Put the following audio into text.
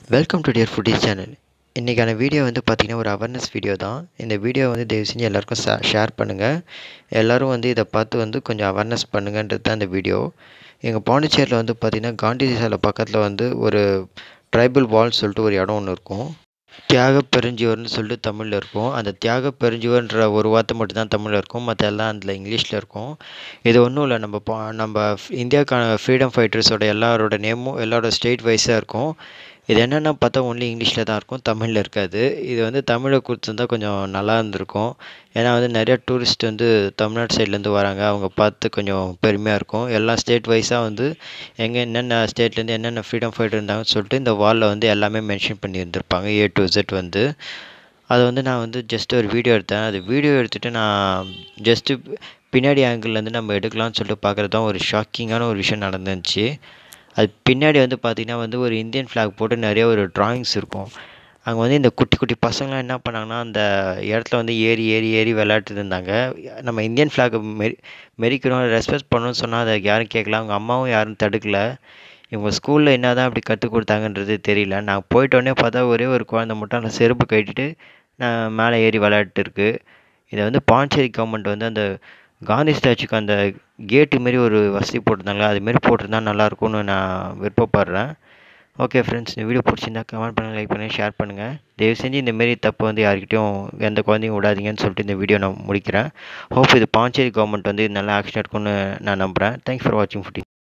welcome to dear foodies channel இன்றைக்கான video வந்து பார்த்திங்கன்னா ஒரு அவேர்னஸ் வீடியோ தான் இந்த வீடியோ வந்து தயவு செஞ்சு எல்லாருக்கும் ஷேர் பண்ணுங்கள் எல்லோரும் வந்து இதை பார்த்து வந்து கொஞ்சம் அவேர்னஸ் பண்ணுங்கன்றது தான் இந்த வீடியோ எங்கள் பாண்டிச்சேரியில் வந்து பார்த்திங்கன்னா காந்தி சாலை பக்கத்தில் வந்து ஒரு ட்ரைபல் வால்னு சொல்லிட்டு ஒரு இடம் ஒன்று இருக்கும் தியாக பெருஞ்சுவர்னு சொல்லிட்டு தமிழில் இருக்கும் அந்த தியாக பெருஞ்சுவர்ன்ற ஒரு வார்த்தை மட்டும்தான் தமிழில் இருக்கும் மற்ற எல்லாம் அதில் இங்கிலீஷில் இருக்கும் இது ஒன்றும் இல்லை நம்ம பா நம்ம இந்தியாவுக்கான ஃப்ரீடம் ஃபைட்டர்ஸோட எல்லாரோட நேமும் எல்லாரோட ஸ்டேட் வைஸாக இருக்கும் இது என்னென்னா பார்த்தா ஒன்லி இங்கிலீஷில் தான் இருக்கும் தமிழில் இருக்காது இது வந்து தமிழை கொடுத்துருந்தா கொஞ்சம் நல்லா இருந்திருக்கும் ஏன்னா வந்து நிறையா டூரிஸ்ட் வந்து தமிழ்நாடு சைட்லேருந்து வராங்க அவங்க பார்த்து கொஞ்சம் பெருமையாக இருக்கும் எல்லா ஸ்டேட் வைஸாக வந்து எங்கே என்னென்ன ஸ்டேட்லேருந்து என்னென்ன ஃப்ரீடம் ஃபைட்டர் இருந்தாங்கன்னு சொல்லிட்டு இந்த வாலில் வந்து எல்லாமே மென்ஷன் பண்ணி இருந்திருப்பாங்க ஏ டு Z வந்து அதை வந்து நான் வந்து ஜஸ்ட் ஒரு வீடியோ எடுத்தேன் அது வீடியோ எடுத்துகிட்டு நான் ஜஸ்ட்டு பின்னாடி ஆங்கிள்லேருந்து நம்ம எடுக்கலாம்னு சொல்லிட்டு பார்க்குறது தான் ஒரு ஷாக்கிங்கான ஒரு விஷயம் நடந்துச்சு அது பின்னாடி வந்து பார்த்திங்கன்னா வந்து ஒரு இந்தியன் ஃப்ளாக் போட்டு நிறைய ஒரு ட்ராயிங்ஸ் இருக்கும் அங்கே வந்து இந்த குட்டி குட்டி பசங்களாம் என்ன பண்ணாங்கன்னா அந்த இடத்துல வந்து ஏறி ஏறி ஏறி விளையாட்டுட்டு இருந்தாங்க நம்ம இந்தியன் ஃப்ளாக் மெரி மெரிக்கிறோம் ரெஸ்பெக்ட் பண்ணணும்னு சொன்னால் அதை யாரும் கேட்கல அவங்க அம்மாவும் யாரும் தடுக்கல இவங்க ஸ்கூலில் என்ன தான் அப்படி கற்றுக் கொடுத்தாங்கன்றது தெரியல நான் போயிட்டோடனே பார்த்தா ஒரே ஒரு குழந்தை மட்டும் அந்த செருப்பு கட்டிட்டு நான் மேலே ஏறி விளையாட்டு இருக்கு இதை வந்து பாண்டிச்சேரி கவர்மெண்ட் வந்து அந்த காந்தி ஸ்டாச்சுக்கு அந்த கேட்டு மாரி ஒரு வசதி போட்டிருந்தாங்களா அதுமாரி போட்டிருந்தா நல்லாயிருக்கும்னு நான் விருப்பப்படுறேன் ஓகே ஃப்ரெண்ட்ஸ் இந்த வீடியோ பிடிச்சிருந்தா கமெண்ட் பண்ணுங்கள் லைக் பண்ணுங்கள் ஷேர் பண்ணுங்கள் தயவு செஞ்சு இந்தமாரி தப்பு வந்து யார்கிட்டையும் எந்த குழந்தையும் விடாதீங்கன்னு சொல்லிட்டு இந்த வீடியோ நான் முடிக்கிறேன் ஹோப் இது பாண்டிச்சேரி கவர்மெண்ட் வந்து இது நல்லா ஆக்ஷன் எடுக்கும்னு நான் நம்புகிறேன் தேங்க்ஸ் ஃபார் வாட்சிங் ஃபுட்டி